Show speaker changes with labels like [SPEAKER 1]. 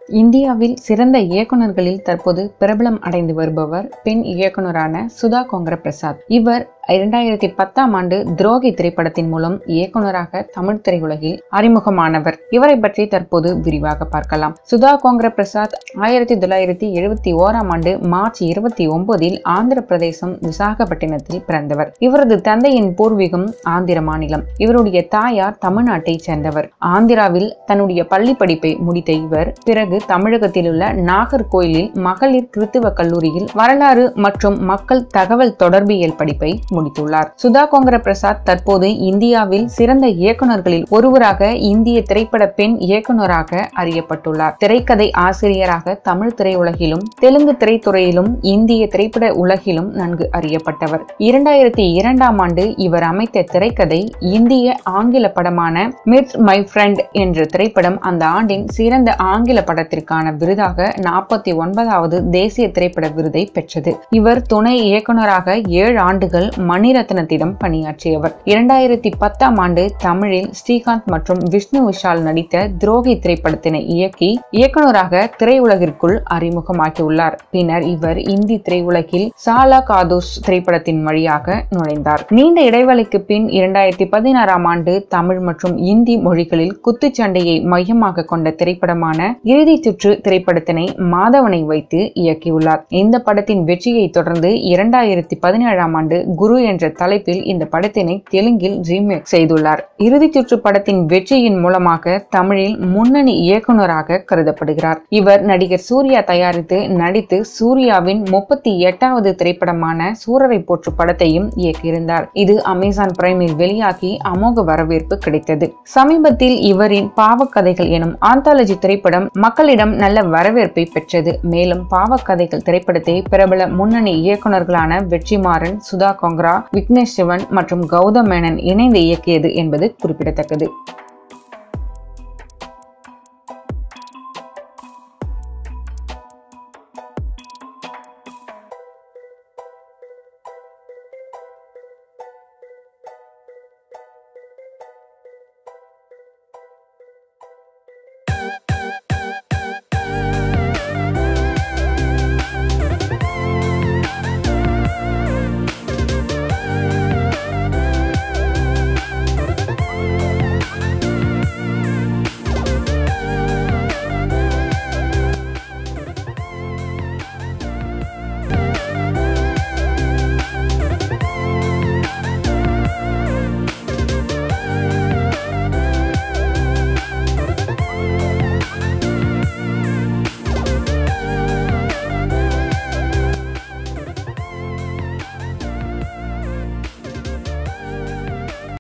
[SPEAKER 1] இந்தியாவில் சிறந்த இயக்குனர்களில் தற்போது பிரபலம் அடைந்து வருபவர் பெண் இயக்குனரான சுதா கோங்கர பிரசாத் இவர் இரண்டாயிரத்தி பத்தாம் ஆண்டு துரோகி திரைப்படத்தின் மூலம் இயக்குனராக தமிழ் திரையுலகில் அறிமுகமானவர் இவரை பற்றி தற்போது விரிவாக பார்க்கலாம் சுதா கோங்கர பிரசாத் ஆயிரத்தி தொள்ளாயிரத்தி எழுபத்தி ஓராம் ஆண்டு மார்ச் இருபத்தி ஒன்பதில் ஆந்திர பிரதேசம் விசாகப்பட்டினத்தில் பிறந்தவர் இவரது தந்தையின் பூர்வீகம் ஆந்திர மாநிலம் இவருடைய தாயார் தமிழ்நாட்டை சேர்ந்தவர் ஆந்திராவில் தன்னுடைய பள்ளி படிப்பை முடித்த இவர் பிறகு தமிழகத்தில் உள்ள நாகர்கோயிலில் மகளிர் கிறித்துவ கல்லூரியில் வரலாறு மற்றும் மக்கள் தகவல் தொடர்பியல் படிப்பை முடித்துள்ளார் சுதா கோங்கர பிரசாத் தற்போது இந்தியாவில் சிறந்த இயக்குனர்களில் ஒருவராக இந்திய திரைப்பட பெண் இயக்குனராக அறியப்பட்டுள்ளார் திரைக்கதை ஆசிரியராக தமிழ் திரையுலகிலும் தெலுங்கு திரைத்துறையிலும் இந்திய திரைப்பட உலகிலும் நன்கு அறியப்பட்டவர் இரண்டாயிரத்தி இரண்டாம் ஆண்டு இவர் அமைத்த திரைக்கதை இந்திய ஆங்கில படமான மிட் மை ஃப்ரெண்ட் என்ற திரைப்படம் அந்த ஆண்டின் சிறந்த ஆங்கில படத்திற்கான விருதாக நாற்பத்தி ஒன்பதாவது தேசிய திரைப்பட விருதை பெற்றது இவர் துணை இயக்குனராக ஏழு ஆண்டுகள் மணிரத்னத்திடம் பணியாற்றியவர் இரண்டாயிரத்தி பத்தாம் ஆண்டு தமிழில் ஸ்ரீகாந்த் மற்றும் விஷ்ணு விஷால் நடித்த துரோகி திரைப்படத்தினை இயக்கி இயக்குனராக திரையுலகிற்குள் அறிமுகமாகியுள்ளார் பின்னர் இவர் இந்தி திரையுலகில் சாலா காதோஸ் திரைப்படத்தின் வழியாக நுழைந்தார் நீண்ட இடைவெளிக்கு பின் இரண்டாயிரத்தி பதினாறாம் ஆண்டு தமிழ் மற்றும் இந்தி மொழிகளில் குத்துச்சண்டையை மையமாக கொண்ட திரைப்படமான இறுதி சுற்று திரைப்படத்தினை மாதவனை வைத்து இயக்கியுள்ளார் இந்த படத்தின் வெற்றியை தொடர்ந்து இரண்டாயிரத்தி பதினேழாம் ஆண்டு குரு என்ற தலைப்பில் இந்த படத்தினை தெலுங்கில் ரீமேக் செய்துள்ளார் இறுதி சுற்று படத்தின் வெற்றியின் மூலமாக தமிழில் முன்னணி இயக்குனராக கருதப்படுகிறார் இவர் நடிகர் சூர்யா தயாரித்து நடித்து சூர்யாவின் முப்பத்தி எட்டாவது திரைப்படமான சூரரை போற்று படத்தையும் இயக்கியிருந்தார் இது அமேசான் பிரைமில் வெளியாகி அமோக வரவேற்பு கிடைத்தது சமீபத்தில் இவரின் பாவக்கதைகள் எனும் ஆந்தாலஜி திரைப்படம் மக்களிடம் நல்ல வரவேற்பை பெற்றது மேலும் பாவக்கதைகள் திரைப்படத்தை பிரபல முன்னணி இயக்குனர்களான வெற்றிமாறன் சுதா கொங்கரா விக்னேஷ் சிவன் மற்றும் கௌதம் மேனன் இணைந்து இயக்கியது என்பது குறிப்பிடத்தக்கது